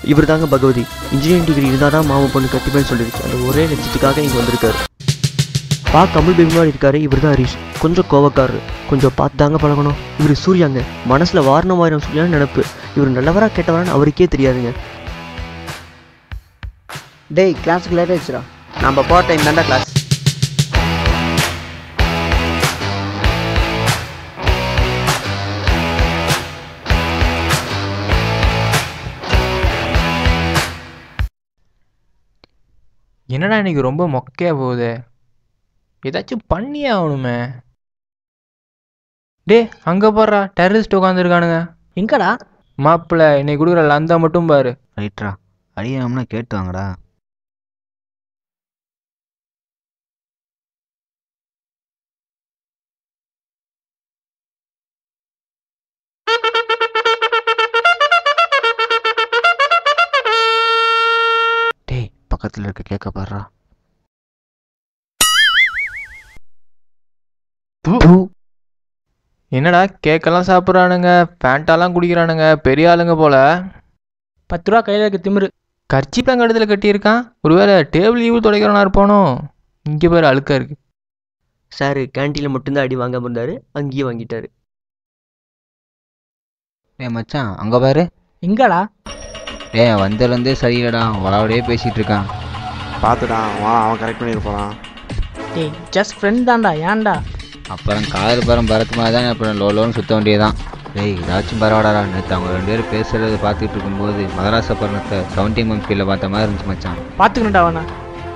இவர் தாங்க Bhagavathi engineering degree இருந்தால் தான் மாமா பொண்ணு கட்டிப்பேன்னு சொல்லிருச்சு அந்த ஒரே லட்சத்துக்காக இங்கே வந்திருக்காரு பா கமல் பேபி மாதிரி இருக்காரு இவர் தான் ஹரிஷ் கொஞ்சம் கோவக்காரரு கொஞ்சம் பார்த்து தாங்க பழகணும் இவர் சூர்யாங்க மனசில் வாரணம் ஆயிரம் சூர்யான்னு நினப்பு இவர் நல்லவரா கெட்டவரான்னு அவருக்கே தெரியாதுங்க டேய் கிளாஸுக்கு லேட் ஆயிடுச்சுடா நம்ம போகிற டைம் தான்டா கிளாஸ் என்னடா இன்னைக்கு ரொம்ப மொக்கையா போகுது ஏதாச்சும் பண்ணியே ஆகணுமே டே அங்கே பாடுறா டெரரிஸ்ட் உட்காந்துருக்கானுங்க எங்கடா மாப்பிள்ள இன்னைக்கு கொடுக்குற லந்தா மட்டும் பாரு ரைட்ரா அடியாமனா கேட்டு வாங்கடா டேய் பக்கத்தில் இருக்க கேட்க பாடுறா என்னடா கேக்கெல்லாம் சாப்பிட்றானுங்க பேண்டாலாம் குடிக்கிறானுங்க பெரிய ஆளுங்க போல பத்து ரூபா கையில் இருக்க திமிரு கர்ச்சிப்பேன் கழுத்தில் கட்டியிருக்கான் ஒருவேளை டேபிள் ஈவு துடைக்கிறவனா இருப்பானோ இங்கே பேர் அழுக்கா இருக்கு சார் கேன்டீனில் மட்டும்தான் அடி வாங்காம இருந்தார் அங்கேயே வாங்கிட்டாரு டேய் மச்சான் அங்கே பாரு எங்கடா டேய் வந்ததுலேருந்தே சரியில்லடா வளவடையே பேசிகிட்டு இருக்கான் பார்த்துடா வா அவன் கரெக்ட் பண்ணியிருப்பான் டேய் ஜஸ்ட் ஃப்ரெண்ட் தான்டா ஏன்டா அப்புறம் காதல் பரம் பரத்து மாதிரி தான் அப்புறம் லோ லோன்னு சுற்ற வேண்டியதான் டேய் ஏதாச்சும் பரவாடாடா நேற்று அவங்க ரெண்டு பேரும் பேசுகிறத பார்த்துட்டு இருக்கும்போது மதராச பரணத்தை செவன்டீன் மந்த் ஃபீல்டில் பார்த்த மாதிரி இருந்துச்சு மச்சான் பார்த்துக்கணும்டா அவனை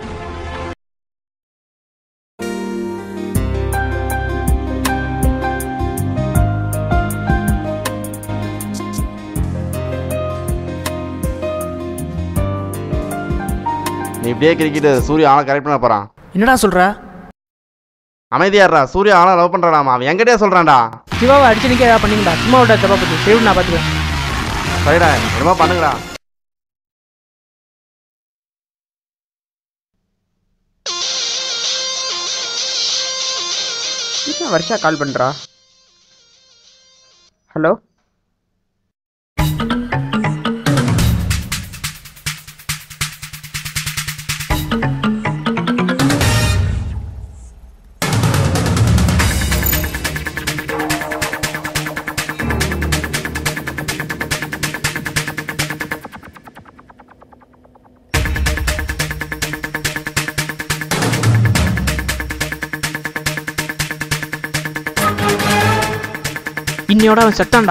நீ இப்படியே கிரிக்கிட்டு சூர்யா அவனை கரெக்ட் பண்ண போகிறான் என்னடா சொல்ற அமைதியாடுறா சூர்யா அவனை லவ் பண்ணுறாடாமா அவன் என்கிட்டயே சொல்கிறான்டா சிவாவை அடிச்சு நிற்க ஏதாவது பண்ணிங்கடா சும்மா விட்டா தப்பா பற்றி சரி நான் பார்த்துக்கிறேன் சரிடா என்னமோ பண்ணுங்கடா என்ன வருஷா கால் பண்ணுறா ஹலோ இன்னையோட அவன் செத்தான்டா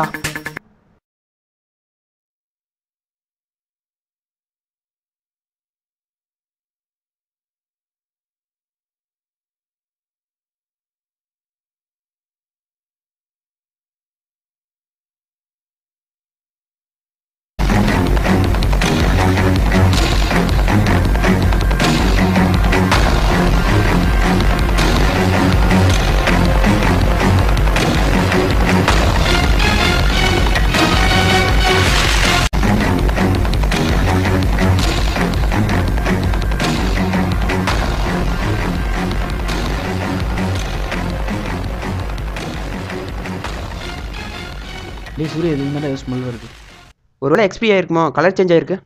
டேய் சூரிய இது மாதிரி ஸ்மெல் வருது ஒருவேளை எக்ஸ்பி ஆயிருக்குமோ கலர் சேஞ்ச் ஆயிருக்கு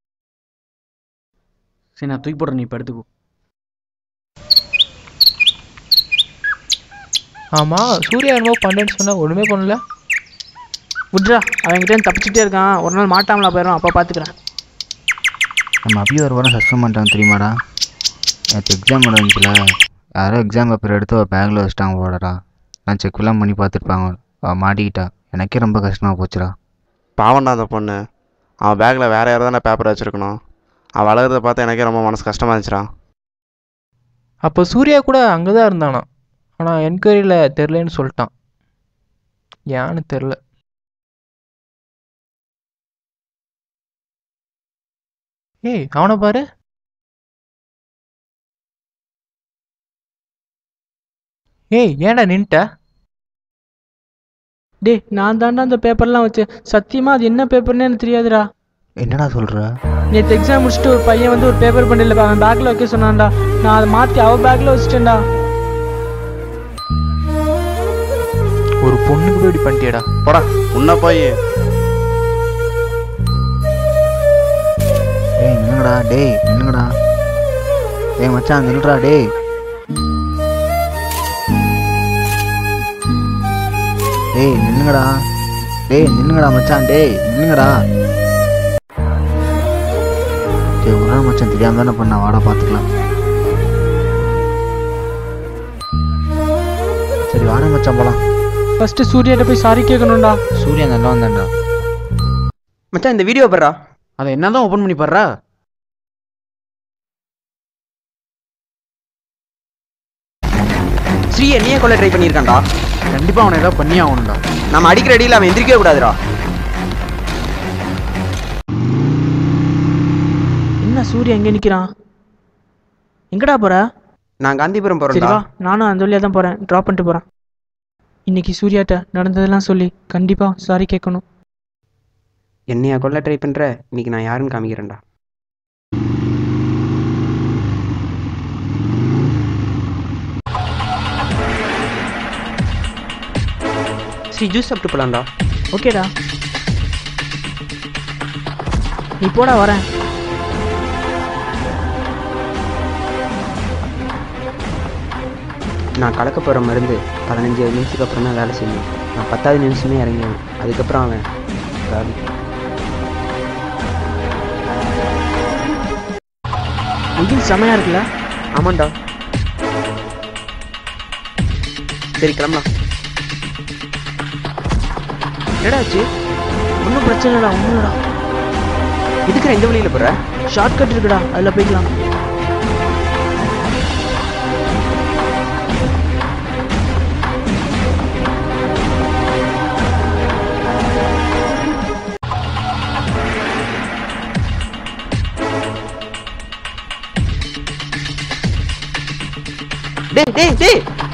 சரி நான் தூக்கி போடுறேன் நீ இப்போ எடுத்துக்கோ ஆமாம் சூர்யா என்னமோ பண்ணேன்னு சொன்னால் ஒன்றுமே பண்ணல விட்றா அவன்கிட்ட தப்பிச்சுட்டே இருக்கான் ஒரு நாள் மாட்டாமலா போயிடும் அப்போ பார்த்துக்கிறேன் நம்ம அபிய ஒரு வாரம் சஸ்பெண்ட் பண்ணிட்டாங்க தெரியுமாடா நேற்று எக்ஸாம் நடந்துச்சுல யாரோ எக்ஸாம் பேப்பர் எடுத்து அவள் பேக்கில் வச்சுட்டாங்க போடடா நான் செக்லாம் பண்ணி பார்த்துருப்பாங்க அவள் மாட்டிக்கிட்டா எனக்கே ரொம்ப கஷ்டமாக போச்சுடா பாவம்டா அந்த பொண்ணு அவன் பேக்கில் வேற யாரோ தானே பேப்பர் வச்சிருக்கணும் அவள் அழகிறத பார்த்து எனக்கே ரொம்ப மனசு கஷ்டமாக இருந்துச்சுடா அப்போ சூர்யா கூட அங்கே தான் இருந்தானா ஆனால் என்கொயரியில் தெரிலன்னு சொல்லிட்டான் ஏன்னு தெரில ஏய் அவனை பாரு ஏய் ஏன்டா நின்ட்ட டேய் நான் தாண்டா அந்த பேப்பர்லாம் வச்சேன் சத்தியமாக அது என்ன பேப்பர்னு எனக்கு தெரியாதுடா என்னடா சொல்கிற நேற்று எக்ஸாம் முடிச்சுட்டு ஒரு பையன் வந்து ஒரு பேப்பர் பண்ணிடல அவன் பேக்கில் வைக்க சொன்னான்டா நான் அதை மாற்றி அவன் பேக்கில் வச்சுட்டேன்டா ஒரு பொண்ணுக்கு போய் இப்படி பண்ணிட்டியடா போடா உன்ன போய் டேய் நில்லுங்கடா டேய் மச்சான் நில்றா டேய் டேய் நில்லுங்கடா டேய் நில்லுங்கடா மச்சான் டேய் நில்லுங்கடா டேய் ஒரு நாள் மச்சான் தெரியாம தானே பண்ண வாடா பார்த்துக்கலாம் சரி வாடா மச்சான் போலாம் ஃபர்ஸ்ட் சூர்யாட்ட போய் சாரி கேட்கணும்டா சூர்யா நல்லா வந்தான்டா மச்சான் இந்த வீடியோ படுறா அதை என்னதான் ஓப்பன் பண்ணி பாடுறா ஸ்ரீ என்னையே கொள்ள ட்ரை பண்ணியிருக்கான்டா கண்டிப்பா அவனை ஏதாவது பண்ணி ஆகணும்டா நம்ம அடிக்கிற அடியில் அவன் எந்திரிக்கவே கூடாதுடா என்ன சூர்யா எங்கே நிற்கிறான் எங்கடா போற நான் காந்திபுரம் சரி போகிறேன்டா வா நானும் அந்த வழியாக தான் போகிறேன் ட்ராப் பண்ணிட்டு போகிறேன் இன்னைக்கு சூர்யாட்ட நடந்ததெல்லாம் சொல்லி கண்டிப்பாக சாரி கேட்கணும் என்னையா கொள்ள ட்ரை பண்ணுற இன்னைக்கு நான் யாருன்னு காமிக்கிறேன்டா ஸ்ரீ ஜூஸ் சாப்பிட்டு போலாம்டா ஓகேடா நீ போடா வரேன் நான் கலக்க போகிற மருந்து பதினஞ்சு நிமிஷத்துக்கு அப்புறம் தான் வேலை செய்யும் நான் பத்தாவது நிமிஷமே இறங்கிடுவேன் அதுக்கப்புறம் அவன் காலி வெயில் செமையா இருக்குல்ல ஆமாண்டா சரி கிளம்பலாம் என்னடா ஆச்சு ஒன்றும் பிரச்சனை இல்லைடா ஒன்றும் இல்லைடா இதுக்கு இந்த வழியில் போகிற ஷார்ட் கட் இருக்குடா அதில் போய்க்கலாம் டேய் டேய் டேய்